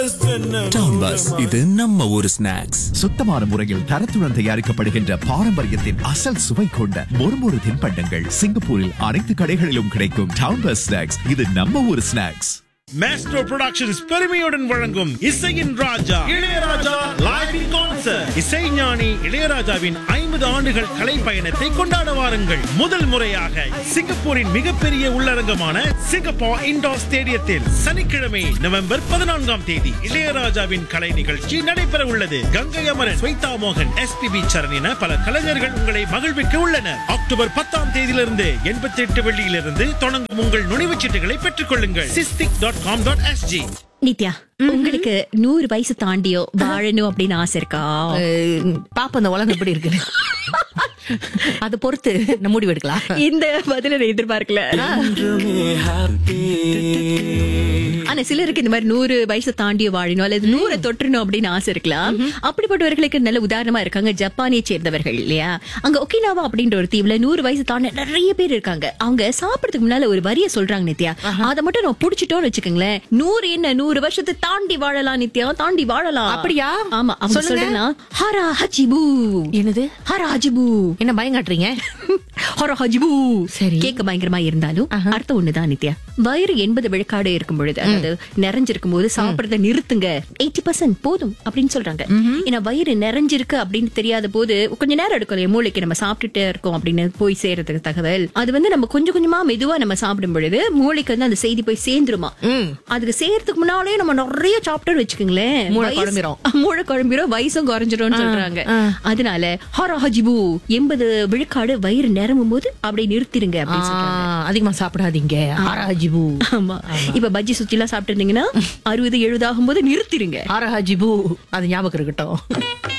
Tom bus இது நம்ம ஊரு ஸ்நாக்ஸ் சுத்தமான முறையில் தரத்துடன் தயாரிக்கப்படுகின்ற பாரம்பரியத்தின் அசல் சுவை கொண்ட மொறுமொறு தின்பண்டங்கள் சிங்கப்பூரில் அனைத்து கடைகளிலும் கிடைக்கும் டவுன் பஸ் ஸ்நாக்ஸ் இது நம்ம ஊர் ஸ்நாக்ஸ் மேஸ்ட்ரோ புரொடக்ஷன்ஸ் பெருமையுடன் வழங்கும் இசையின் ராஜா இளையராஜா லைவ் இன் கான்சர்ட் இசைஞானி இளையராஜாவின் ஐம்பது ஆண்டுகள் கலை பயணத்தை கொண்டாட வாருங்கள் முதல் முறையாக சிங்கப்பூரின் மிகப்பெரிய உள்ளரங்கமான சிங்கப்பூர் இண்டோர் ஸ்டேடியத்தில் சனிக்கிழமை நவம்பர் பதினான்காம் தேதி இளையராஜாவின் கலை நிகழ்ச்சி நடைபெற உள்ளது கங்கை அமரன் ஸ்வைதா மோகன் எஸ்பிபி சரண் என பல கலைஞர்கள் உங்களை மகிழ்விக்க உள்ளனர் அக்டோபர் பத்தாம் தேதியிலிருந்து எண்பத்தி எட்டு வெள்ளியிலிருந்து தொடங்கும் உங்கள் நுழைவுச் சீட்டுகளை பெற்றுக் கொள்ளுங்கள் SISTIC dot com dot SG Nithya உங்களுக்கு நூறு வயசு தாண்டியோ வாழணும் அப்படின்னு ஆசை இருக்கா அஹ், பாப்போம் இந்த உலகம் எப்படி இருக்கு அதை பொறுத்து நம்ம முடிவு எடுக்கலாம் இந்த பதில நான் எதிர்பார்க்கல ஆனா சிலருக்கு இந்த மாதிரி நூறு வயசு தாண்டியோ வாழணும் அல்லது நூறு தொற்றணும் அப்படின்னு ஆசை இருக்கலாம் அப்படிப்பட்டவர்களுக்கு நல்ல உதாரணமா இருக்காங்க ஜப்பானியை சேர்ந்தவர்கள் இல்லையா அங்க ஒக்கினாவா அப்படின்ற ஒரு தீவுல நூறு வயசு தாண்ட நிறைய பேர் இருக்காங்க அவங்க சாப்பிடறதுக்கு முன்னால ஒரு வரிய சொல்றாங்க நித்யா அதை மட்டும் நம்ம புடிச்சிட்டோம்னு வச்சுக்கோங்களேன் நூறு என்ன நூறு வருஷத்தை தாண்டி வாழலாம் நித்யா தாண்டி வாழலாம் அப்படியா? ஆமா அவங்க சொல்லுங்க. சொல்லலாம் ஹரா ஹஜிபு என்னது ஹரா ஹஜிபு என்ன பயம் காட்டுறீங்க ஹரா ஹஜிபு சரி. கேட்க பயங்கரமா இருந்தாலும் அர்த்தம் ஒண்ணுதான் நித்யா வயிறு எண்பது விழுக்காடு இருக்கும் பொழுது அதாவது நிறைஞ்சிருக்கும் போது சாப்பிடறத நிறுத்துங்க எயிட்டி பர்சன்ட் போதும் அப்படின்னு சொல்றாங்க ஏன்னா வயிறு நிறைஞ்சிருக்கு அப்படின்னு தெரியாத போது கொஞ்ச நேரம் எடுக்கும் இல்லையா, மூளைக்கு நம்ம சாப்பிட்டுட்டே இருக்கோம் அப்படின்னு போய் சேர்றதுக்கு தகவல் அது வந்து நம்ம கொஞ்சம் கொஞ்சமா மெதுவா நம்ம சாப்பிடும் பொழுது மூளைக்கு வந்து அந்த செய்தி போய் சேர்ந்துருமா அதுக்கு சேர்றதுக்கு முன்னாலே நம்ம நிறைய சாப்பிட்டோம்னு வச்சுக்கோங்களேன் மூளை வயசு- குழம்பிரும். மூளை குழம்பிரும் வயசும் குறைஞ்சிரும் சொல்றாங்க அதனால ஹரா ஹஜிபு எண்பது விழுக்காடு வயிறு நிரம்பும் போது அப்படியே நிறுத்திருங்க அப்படின்னு சொல்றாங்க ஆஹ், அதிகமா சாப்பிடாதீங்க ஆராஜிபு ஆமா இப்ப பஜ்ஜி சுத்தி எல்லாம் சாப்பிட்டு இருந்தீங்கன்னா அறுபது எழுபது ஆகும்போது நிறுத்திருங்க ஆராஜிபு அது ஞாபகம் இருக்கட்டும்